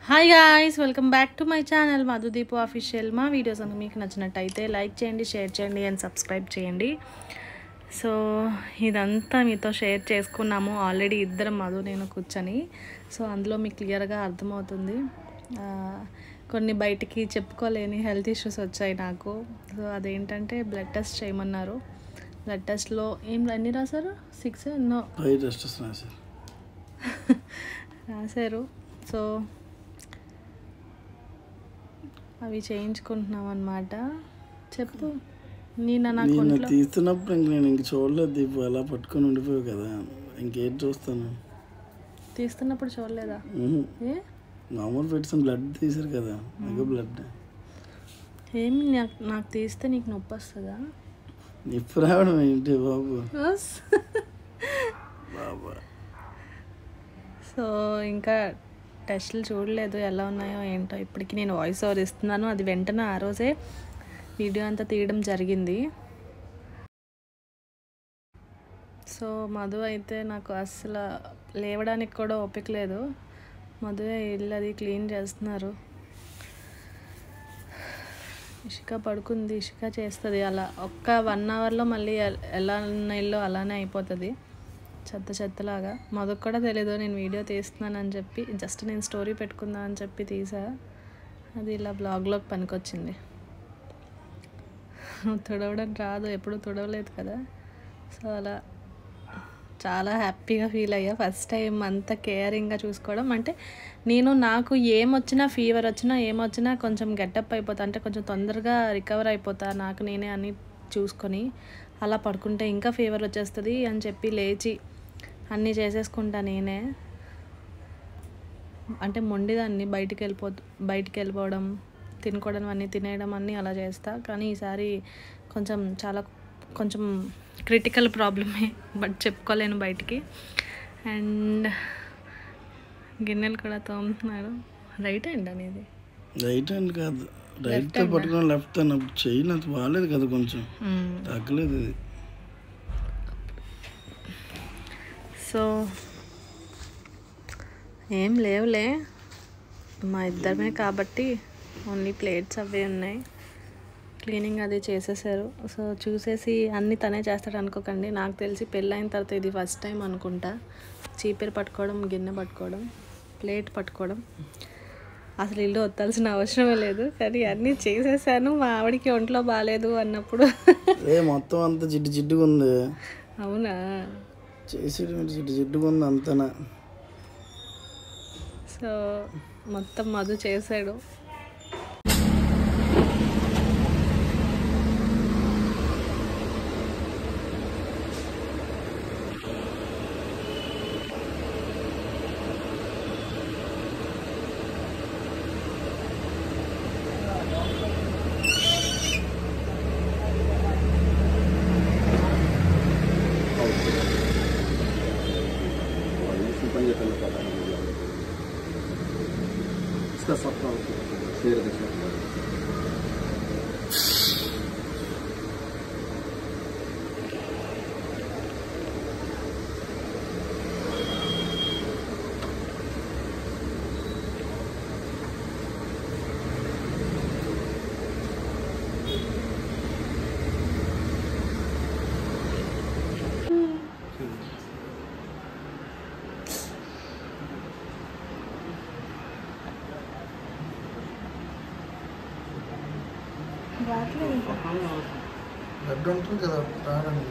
Hi guys welcome back to my channel Madhudeep official మా videos కనుక మీకు నచ్చినట్టయితే లైక్ చేయండి షేర్ చేయండి అండ్ సబ్స్క్రైబ్ చేయండి సో ఇదంతా మీతో షేర్ చేసుకున్నాము ఆల్రెడీ ఇద్దరం మధు నేను కూర్చొని సో అందులో మీకు క్లియర్గా అర్థమవుతుంది ఆ, కొన్ని బయటికి చెప్పుకోలేని హెల్త్ ఇష్యూస్ వచ్చాయి నాకు సో అదేంటంటే బ్లడ్ టెస్ట్ చేయమన్నారు బ్లడ్ టెస్ట్లో ఏం ఎన్ని రాశారు సిక్స్ ఎన్నో పై టెస్ట్ వస్తున్నాయి సార్ రాశారు సో అవి చేయించుకుంటున్నాం అనమాట చెప్పు నేను నాకు నేను ఒంట్లో తీస్తున్నప్పుడు ఇంక నేను ఇంక చూడలేదు దీపు అలా పట్టుకొని ఉండిపోయావు కదా ఇంకేం చూస్తాను తీస్తున్నప్పుడు చూడలేదా ఉహు. ఏ మామూలు పెట్టిన బ్లడ్ తీసారు కదా నాకు బ్లడ్ ఏమి నాకు నాకు తీస్తే నీకు నొప్పి వస్తుందా నిప్పు రావడం ఏంటి బాబు వస్. బాబా సో ఇంకా టెస్టులు చూడలేదు ఎలా ఉన్నాయో ఏంటో ఇప్పటికి నేను వాయిస్ ఓవర్ ఇస్తున్నాను అది వెంటనే ఆ రోజే వీడియో అంతా తీయడం జరిగింది సో మధు అయితే నాకు అస్సలు లేవడానికి కూడా ఓపిక లేదు మధు ఇల్లు అది క్లీన్ చేస్తున్నారు ఇషిక పడుకుంది ఇషిక చేస్తుంది అలా ఒక్క వన్ అవర్లో మళ్ళీ ఎల్- ఎలా ఉన్న ఇల్లు అలానే అయిపోతుంది చెత్త చెత్తలాగా మధుకు కూడా తెలీదు నేను వీడియో తీస్తున్నానని చెప్పి జస్ట్ నేను స్టోరీ పెట్టుకుందా అని చెప్పి తీసా అది ఇలా బ్లాగ్లోకి పనికొచ్చింది తుడవడం రాదు ఎప్పుడు తుడవలేదు కదా సో అలా చాలా హ్యాపీగా ఫీల్ అయ్యా ఫస్ట్ టైం అంత కేరింగ్గా చూసుకోవడం అంటే నేను నాకు ఏమొచ్చినా ఫీవర్ వచ్చినా ఏమొచ్చినా కొంచెం గెటప్ అయిపోతా అంటే కొంచెం తొందరగా రికవర్ అయిపోతా నాకు నేనే అని చూసుకొని అలా పడుకుంటే ఇంకా ఫీవర్ వచ్చేస్తుంది అని చెప్పి లేచి అన్నీ చేసేసుకుంటా నేనే అంటే మొండిదాన్ని బయటికి వెళ్ళిపో బయటికి వెళ్ళిపోవడం తినుకోవడం అన్నీ తినేయడం అన్నీ అలా చేస్తా కానీ ఈసారి కొంచెం చాలా కొంచెం క్రిటికల్ ప్రాబ్లమే బట్ చెప్పుకోలేను బయటికి అండ్ గిన్నెలు కూడా తోముతున్నాడు రైట్ అండి అనేది రైట్ హ్యాండ్ కాదు రైట్ తో పట్టుకొని లెఫ్ట్ హ్యాండ్ అప్పుడు చెయ్యి నాకు బాగాలేదు కదా కొంచెం తగ్గలేదు ఇది సో ఏం లేవులే మా ఇద్దరమే కాబట్టి ఓన్లీ ప్లేట్స్ అవే ఉన్నాయి క్లీనింగ్ అది చేసేసారు సో చూసేసి అన్ని తనే చేస్తాడు అనుకోకండి నాకు తెలిసి పెళ్ళైన తర్వాత ఇది ఫస్ట్ టైం అనుకుంటా చీపిరి పట్టుకోవడం గిన్నె పట్టుకోవడం ప్లేట్ పట్టుకోవడం అసలు ఇల్లు వత్తాల్సిన అవసరమే లేదు కానీ అన్నీ చేసేసాను మా ఆవిడకి ఒంట్లో బాగాలేదు అన్నప్పుడు ఏ మొత్తం అంతా జిడ్డు జిడ్డుగా ఉంది అవునా చేసేది మీరు జిడ్డు జిడ్డుగా ఉంది అంతనా సో మొత్తం మధు చేశాడు इसका सपना शेर देखना బ్లడ్ ఉంటుంది కదా రావడానికి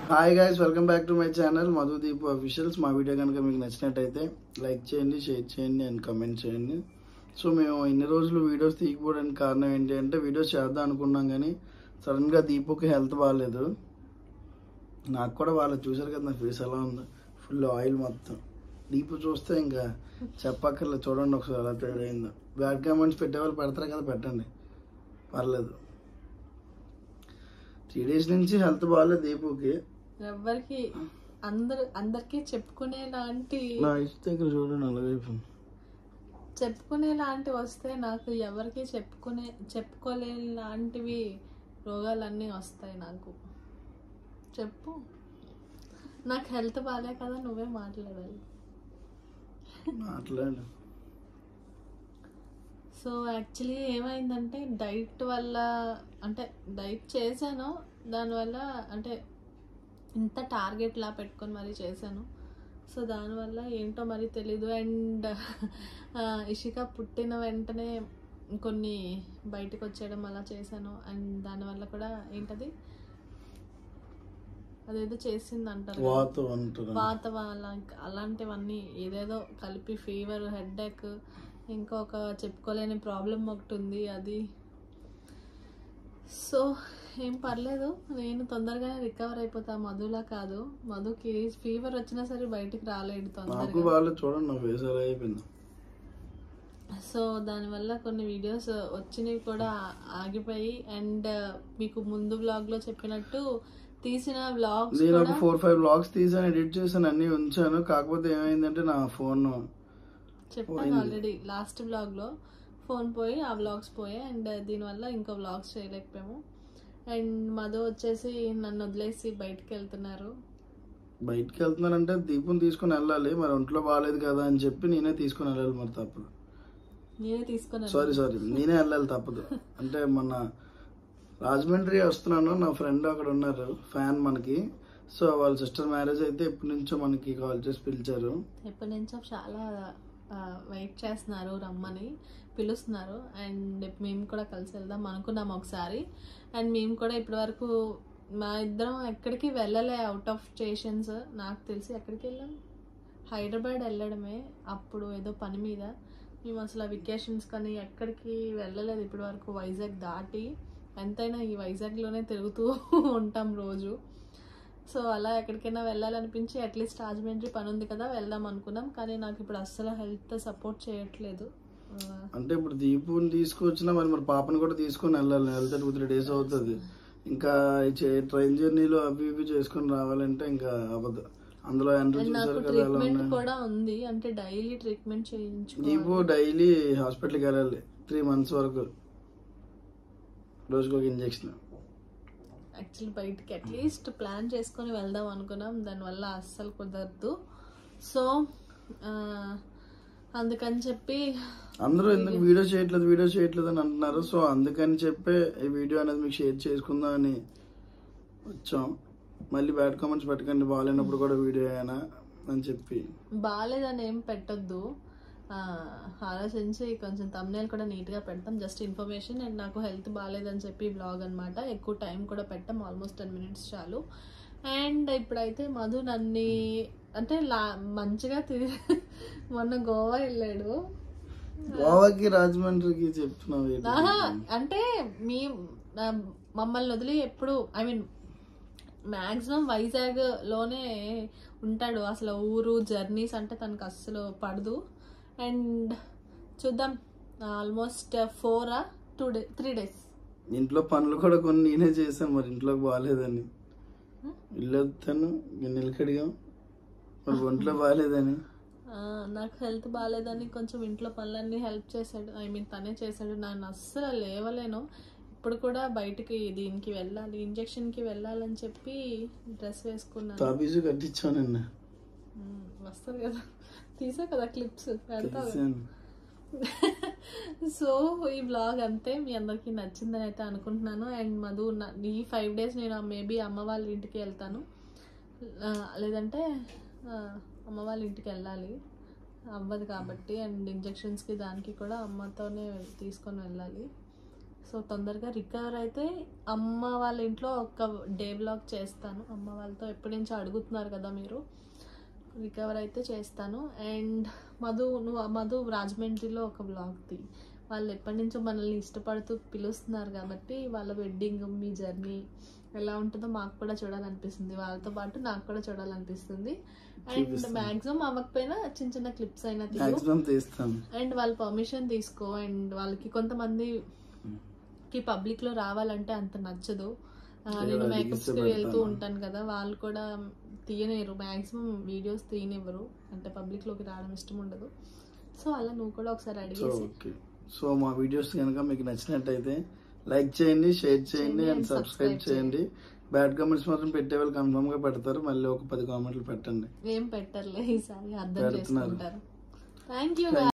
hi guys welcome back to my channel Madhudeep officials మా వీడియో కనుక మీకు నచ్చినట్టయితే లైక్ చేయండి షేర్ చేయండి అండ్ కమెంట్ చేయండి సో మేము ఇన్ని రోజులు వీడియోస్ తీయకపోవడానికి కారణం ఏంటి అంటే వీడియోస్ చేద్దాం అనుకున్నాం కానీ సడన్గా దీపుకి హెల్త్ బాగాలేదు నాకు కూడా వాళ్ళు చూసారు కదా నా ఫేస్ ఎలా ఉందో ఫుల్ ఆయిల్ మొత్తం దీపు చూస్తే ఇంకా చెప్పక్కర్లేదు చూడండి ఒకసారి ఎలా తేడైందో బ్యాడ్ కామెంట్స్ పెట్టేవాళ్ళు పెడతారు కదా పెట్టండి పర్లేదు త్రీ డేస్ నుంచి హెల్త్ బాగాలేదు దీపుకి ఎవ్వరికి అందరు అందరికి చెప్పుకునే లాంటి నా ఇష్ట దగ్గర చూడండి అలాగైపు చెప్పుకునే లాంటి వస్తే నాకు ఎవరికి చెప్పుకునే చెప్పుకోలేని లాంటివి రోగాలన్నీ వస్తాయి నాకు చెప్పు నాకు హెల్త్ బాగాలే కదా నువ్వే మాట్లాడాలి మాట్లాడు సో యాక్చువల్లీ ఏమైందంటే డైట్ వల్ల అంటే డైట్ చేశాను దానివల్ల అంటే ఇంత టార్గెట్ లా పెట్టుకొని మరీ చేశాను సో దానివల్ల ఏంటో మరి తెలీదు అండ్ ఇషిక పుట్టిన వెంటనే కొన్ని బయటకు వచ్చేయడం అలా చేశాను అండ్ దానివల్ల కూడా ఏంటది అదేదో చేసింది అంటారు కదా. వాత అంటారు వాత వాళ్ళ అలాంటివన్నీ ఏదేదో కలిపి ఫీవర్ హెడ్ఏక్ ఇంకొక చెప్పుకోలేని ప్రాబ్లం ఒకటి ఉంది అది సో ఏం పర్లేదు నేను తొందరగానే రికవర్ అయిపోతా మధులా కాదు మధుకి ఫీవర్ వచ్చినా సరే బయటికి రాలేడు నాకు తొందరగా వాళ్ళు చూడండి నా ఫేస్ ఎలా అయిపోయింది సో దానివల్ల కొన్ని వీడియోస్ వచ్చినవి కూడా ఆగిపోయి అండ్ మీకు ముందు వ్లాగ్లో చెప్పినట్టు తీసిన వ్లాగ్స్ నేను ఒక కూడా ఫోర్ ఫైవ్ బ్లాగ్స్ తీసాను ఎడిట్ చేశాను అన్ని ఉంచాను కాకపోతే ఏమైందంటే నా ఫోన్ చెప్పాను ఆల్రెడీ లాస్ట్ వ్లాగ్లో ఫోన్ పోయి ఆ వ్లాగ్స్ పోయాయి అండ్ దీనివల్ల ఇంకో వ్లాగ్స్ చేయలేకపోయాము అండ్ మధు వచ్చేసి నన్ను వదిలేసి బయటికి వెళ్తున్నారు బయటికి వెళ్తున్నానంటే దీపం తీసుకుని వెళ్ళాలి మరి ఒంట్లో బాగాలేదు కదా అని చెప్పి నేనే తీసుకుని వెళ్ళాలి మరి తప్పదు నేనే తీసుకొని సారీ సారీ నేనే వెళ్ళాలి తప్పదు అంటే మొన్న రాజమండ్రి వస్తున్నాను నా ఫ్రెండ్ అక్కడ ఉన్నారు ఫ్యాన్ మనకి సో వాళ్ళ సిస్టర్ మ్యారేజ్ అయితే ఎప్పటి నుంచో మనకి కాల్ చేసి పిలిచారు ఎప్పటి నుంచో చాలా వెయిట్ చేస్తున్నారు రమ్మని పిలుస్తున్నారు అండ్ మేము కూడా కలిసి వెళ్దాం అనుకున్నాం ఒకసారి అండ్ మేము కూడా ఇప్పటివరకు మా ఇద్దరం ఎక్కడికి వెళ్ళలే అవుట్ ఆఫ్ స్టేషన్స్ నాకు తెలిసి ఎక్కడికి వెళ్ళాం హైదరాబాద్ వెళ్ళడమే అప్పుడు ఏదో పని మీద మేము అసలు వెకేషన్స్ కానీ ఎక్కడికి వెళ్ళలేదు ఇప్పటి వరకు వైజాగ్ దాటి ఎంతైనా ఈ వైజాగ్లోనే తిరుగుతూ ఉంటాం రోజు సో అలా ఎక్కడికైనా వెళ్ళాలనిపించి అట్లీస్ట్ రాజమండ్రి పని ఉంది కదా వెళ్దాం అనుకున్నాం కానీ నాకు ఇప్పుడు అస్సలు హెల్త్ సపోర్ట్ చేయట్లేదు ఆ, అంటే ఇప్పుడు దీపుని తీసుకొచ్చినా మరి మరి పాపని కూడా తీసుకొని వెళ్ళాలి వెళ్తే టూ త్రీ డేస్ అవుతుంది ఇంకా ఈ చే- ట్రైన్ జర్నీలో అవి ఇవి చేసుకొని రావాలంటే ఇంకా అవ్వదు అందులో ఎంట్రీ అండ్ నాకు చూసారు కదా ఎలా ట్రీట్మెంట్ ఉన్నాయి కూడా ఉంది అంటే డైలీ ట్రీట్మెంట్ చేయించుకో దీపు డైలీ హాస్పిటల్కి వెళ్ళాలి త్రీ మంత్స్ వరకు రోజుకి ఒక ఇంజక్షన్ యాక్చువల్లీ బయటికి అట్లీస్ట్ ప్లాన్ చేసుకొని వెళ్దాం అనుకున్నాం దానివల్ల అస్సలు కుదరదు సో ఆ, అందుకని చెప్పి అందరూ ఎందుకు వీడియో చేయట్లేదు వీడియో చేయట్లేదు అని అంటున్నారు సో అందుకని చెప్పే ఈ వీడియో అనేది మీకు షేర్ చేసుకుందాం అని వచ్చాం మళ్ళీ బ్యాడ్ కామెంట్స్ పెట్టకండి బాగాలేనప్పుడు కూడా వీడియో అయినా అని చెప్పి బాగాలేదని ఏం పెట్టొద్దు ఆ, ఆలోచించి కొంచెం తమ్నేల్ కూడా నీట్గా పెడతాం జస్ట్ ఇన్ఫర్మేషన్ అండ్ నాకు హెల్త్ బాగాలేదని చెప్పి బ్లాగ్ అనమాట ఎక్కువ టైం కూడా పెట్టాం ఆల్మోస్ట్ టెన్ మినిట్స్ చాలు అండ్ ఇప్పుడైతే మధు నన్ను అంటే లా మంచిగా తిరిగి మొన్న గోవా వెళ్ళాడు గోవాకి రాజమండ్రికి చెప్తున్నావు ఏంటి? ఆహా, అంటే మీ ఆ, మమ్మల్ని వదిలి ఎప్పుడు ఐ మీన్ మ్యాక్సిమం వైజాగ్ లోనే ఉంటాడు అసలు ఊరు జర్నీస్ అంటే తనకు అస్సలు పడదు అండ్ చూద్దాం almost for two day three days ఇంట్లో పనులు కూడా కొన్ని నేనే చేశాను మరి ఇంట్లోకి బాగాలేదని ఇల్లు వస్తాను గిన్నెలు కడిగాం మరి ఒంట్లో బాగాలేదని నాకు హెల్త్ బాగాలేదని కొంచెం ఇంట్లో పనులన్నీ హెల్ప్ చేశాడు ఐ మీన్ తనే చేశాడు నన్ను అస్సలు లేవలేను ఇప్పుడు కూడా బయటికి దీనికి వెళ్ళాలి ఇంజెక్షన్కి వెళ్ళాలని చెప్పి డ్రెస్ వేసుకున్నాను తాపీసు కట్టించాను నిన్న మ్మ్. వస్తుంది కదా తీసా కదా క్లిప్స్ పెడతావు తీసాను సో ఈ బ్లాగ్ అంతే మీ అందరికీ నచ్చిందని అయితే అనుకుంటున్నాను అండ్ మధు నా- ఈ ఫైవ్ డేస్ నేను మేబీ అమ్మ వాళ్ళ ఇంటికి వెళ్తాను ఆ, లేదంటే ఆ, అమ్మ వాళ్ళ ఇంటికి వెళ్ళాలి అవ్వదు కాబట్టి అండ్ ఇంజెక్షన్స్కి దానికి కూడా అమ్మతోనే తీసుకొని వెళ్ళాలి సో తొందరగా రికవర్ అయితే అమ్మ వాళ్ళ ఇంట్లో ఒక డే బ్లాగ్ చేస్తాను అమ్మ వాళ్ళతో ఎప్పటి నుంచో అడుగుతున్నారు కదా మీరు రికవర్ అయితే చేస్తాను అండ్ మధు నువ్వు మధు రాజమండ్రిలో ఒక బ్లాగ్ తీ వాళ్ళు ఎప్పటి నుంచో మనల్ని ఇష్టపడుతూ పిలుస్తున్నారు కాబట్టి వాళ్ళ వెడ్డింగ్ మీ జర్నీ ఎలా ఉంటుందో మాకు కూడా చూడాలనిపిస్తుంది వాళ్ళతో పాటు నాకు కూడా చూడాలనిపిస్తుంది అండ్ చూపిస్తాను. మ్యాక్సిమం అవ్వకపోయినా చిన్న చిన్న క్లిప్స్ అయినా తీయు మాక్సిమం తీస్తాను అండ్ వాళ్ళ పర్మిషన్ తీసుకో అండ్ వాళ్ళకి కొంతమందికి పబ్లిక్ లో రావాలంటే అంత నచ్చదు ఆ, నేను వాళ్ళకి మేకప్స్ కి ఇష్టపడతాను. వెళ్తూ ఉంటాను కదా వాళ్ళు కూడా తీయలేరు మాక్సిమం వీడియోస్ తీయనివ్వరు అంటే పబ్లిక్ లోకి రావడం ఇష్టం ఉండదు సో అలా నువ్వు కూడా ఒకసారి సో అడిగేసి ఓకే సో మా వీడియోస్ కనుక మీకు నచ్చినట్టయితే లైక్ చేయండి షేర్ చేయండి అండ్ సబ్స్క్రైబ్ చేయండి బ్యాడ్ కామెంట్స్ మాత్రం పెట్టే వాళ్ళు కన్ఫర్మ్ గా పెడతారు మళ్ళీ ఒక పది కామెంట్లు పెట్టండి ఏం పెట్టర్లే ఈసారి అర్థం పెడుతున్నారు. చేసుకుంటారు థ్యాంక్ యూ